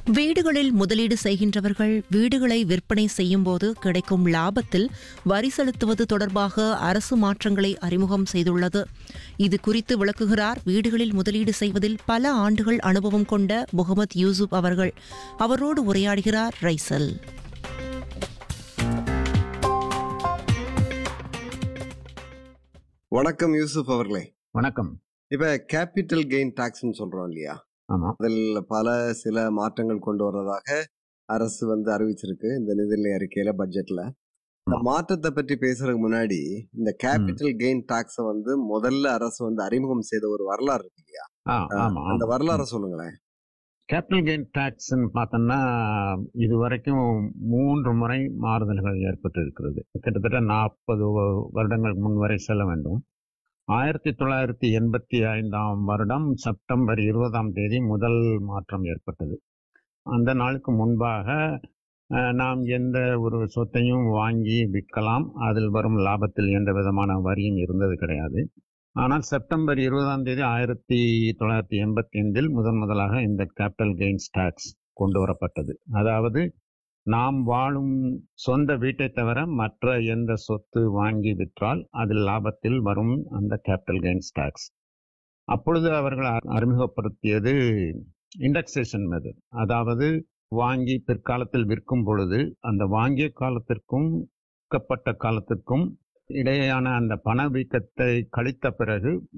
வீடுகளில் முதலீடு செய்கின்றவர்கள் வீடுகளை விற்பனை செய்யும்போது கிடைக்கும் லாபத்தில் வரி செலுத்துவது தொடர்பாக அரசு மாற்றங்களை அறிமுகம் செய்துள்ளது இது குறித்து விளக்குகிறார் வீடுகளில் முதலீடு செய்வதில் பல ஆண்டுகள் அனுபவம் கொண்ட முகமது யூசுப் அவர்கள் அவரோடு உரையாடுகிறார் ரைசல் வணக்கம் யூசுப் அவர்களே வணக்கம் இப்ப கேபிட்டல் கெயின் டாக்ஸ்னு சொல்றோம் இல்லையா ஆமா அதில் பல சில மாற்றங்கள் கொண்டு வர்றதாக அரசு வந்து அறிவிச்சிருக்கு இந்த நிதிநிலை அறிக்கையில பட்ஜெட்ல இந்த ஆமா. மாற்றத்தை பற்றி பேசுறதுக்கு முன்னாடி இந்த கேபிட்டல் கெயின் டாக்ஸை வந்து முதல்ல அரசு வந்து அறிமுகம் செய்த ஒரு வரலாறு இருக்கு இல்லையா ஆ, ஆமா அந்த ஆமா. வரலாறை சொல்லுங்களேன் கேபிட்டல் கெயின் டாக்ஸ்ன்னு பார்த்தோம்னா இது வரைக்கும் மூன்று முறை மாறுதல்கள் ஏற்பட்டு இருக்கிறது கிட்டத்தட்ட நாற்பது வருடங்கள் முன் வரை செல்ல வேண்டும் ஆயிரத்தி தொள்ளாயிரத்தி எண்பத்தி ஐந்தாம் வருடம் செப்டம்பர் இருபதாம் தேதி முதல் மாற்றம் ஏற்பட்டது அந்த நாளுக்கு முன்பாக அஹ், நாம் எந்த ஒரு சொத்தையும் வாங்கி விற்கலாம் அதில் வரும் லாபத்தில் எந்த விதமான வரியும் இருந்தது கிடையாது ஆனால் செப்டம்பர் இருபதாம் தேதி ஆயிரத்தி தொள்ளாயிரத்தி எண்பத்தி ஐந்தில் முதன் முதலாக இந்த கேபிட்டல் கெயின்ஸ் டாக்ஸ் கொண்டு வரப்பட்டது அதாவது நாம் வாழும் சொந்த வீட்டை தவிர மற்ற எந்த சொத்து வாங்கி விற்றால் அதில் லாபத்தில் வரும் அந்த கேபிட்டல் கெயின்ஸ் டாக்ஸ் அப்பொழுது அவர்கள் அ- அறிமுகப்படுத்தியது இண்டெக்ஸேஷன் மெத்தட் அதாவது வாங்கி பிற்காலத்தில் விற்கும் பொழுது அந்த வாங்கிய காலத்திற்கும் விற்கப்பட்ட காலத்திற்கும் இடையேயான அந்த பணவீக்கத்தை கழித்த பிறகு